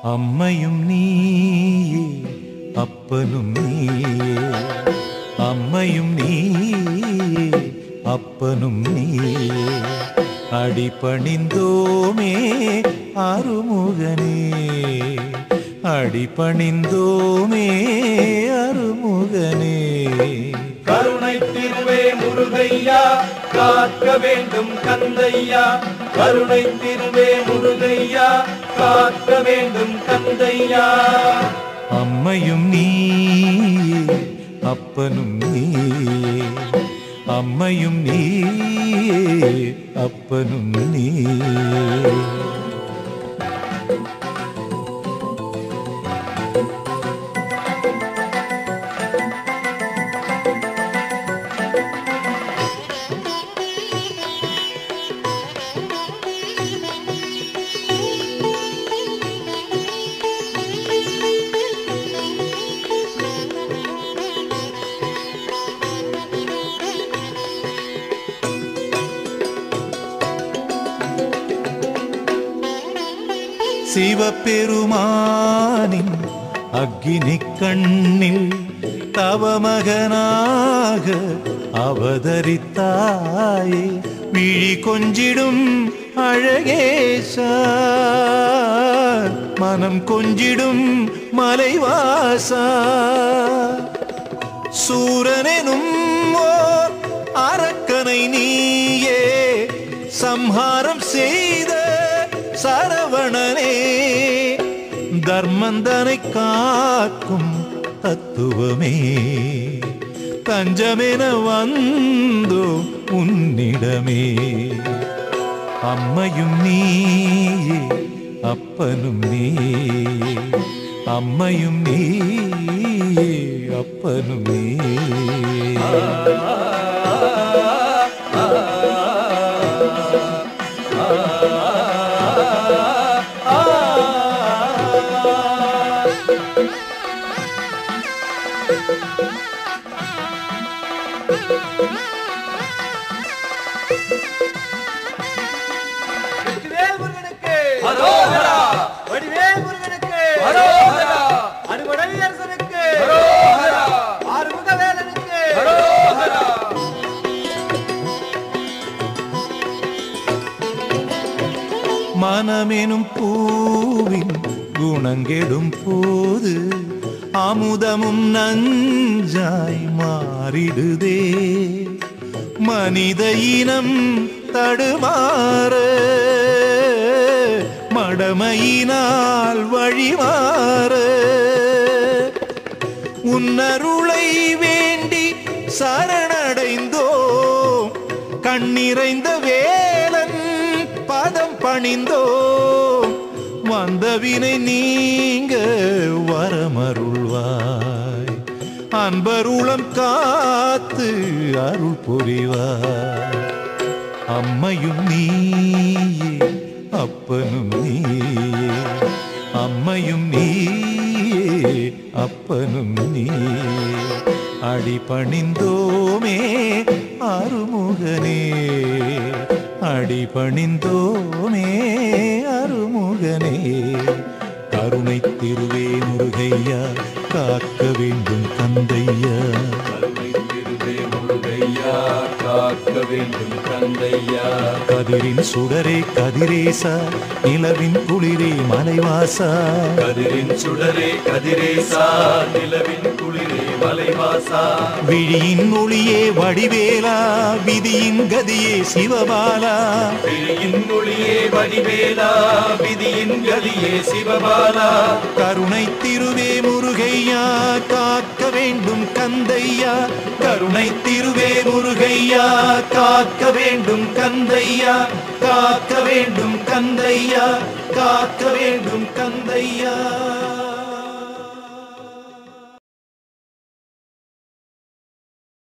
അമ്മയും നീയേ അപ്പനും നീയേ അമ്മയും നീയേ അപ്പനും നീയേ അടിപണിന്തോമേ അറുമുഖനേ അടിപണിന്തോമേ അറുമുഖനേ கருணை திருவே முருகையா காக்க வேண்டும் கந்தையா கருணை திருவே முருகையா காக்க வேண்டும் கந்தையா അമ്മയും നീയേ അപ്പനും നീയേ അമ്മയും നീയേ അപ്പനും നീയേ சிவபெருமானின் அக்னி கண்ணில் தவமகனாக அவதரித்தாயே விழி கொஞ்சிடும் அழகேசா மனம் கொஞ்சிடும் மலைவாசா சூரனெனும் ஓர் அரக்கனை நீயே சம்ஹாரம் செய்த சரவணனே தர்மந்தனை காக்கும் தத்துவமே தஞ்சமென வந்தோ உன்னிடமே അമ്മയും നീയേ അപ്പനും നീയേ അമ്മയും നീയേ അപ്പനും നീയേ வெற்றிவேல் முருகனுக்கு அரோகரா வடிவேல் முருகனுக்கு அரோகரா அறுவடை அரசனுக்கு அரோகரா ஆறுமுக வேலனுக்கு அரோகரா மனமெனும் பூவின் குணங்கெடும் போது அமுதமும் நஞ்சாய் மாறிடுதே மனித இனம் தடுமாற மடமையினால் வழிமாற உன்னருளை வேண்டி சரணடைந்தோம் கண்ணிறைந்த வேலன் பதம் பணிந்தோம் வந்தவினை நீங்க வரமருள்வாய் அன்பருளம் காத்து அருள் புரிவாய் അമ്മയും നീയേ അപ്പനും നീയേ അമ്മയും നീയേ അപ്പനും നീയേ അടിപണിന്തോമേ അറുമുഖനേ അടിപണിന്തോമേ അറുമുഖനേ கருணை திருவே முருகையா காக்க வேண்டும் கந்தையா கருணை திருவே முருகையா காக்க வேண்டும் கந்தையா கதிரின் சுடரே கதிரேசா நிலவின் குளிரே மலைவாசா கதிரின் சுடரே கதிரேசா நிலவின் குளிரே மலைவாசா விழியின் ஒளியே வடிவேலா விதியின் கதியே சிவபாலா விழியின் ஒளியே வடிவேலா விதியின் கதியே சிவபாலா கருணை திருவே முருகையா காக்க வேண்டும் கந்தையா கருணை திருவே முருகையா காக்க வேண்டும் கந்தையா காக்க வேண்டும் கந்தையா காக்க வேண்டும் கந்தையா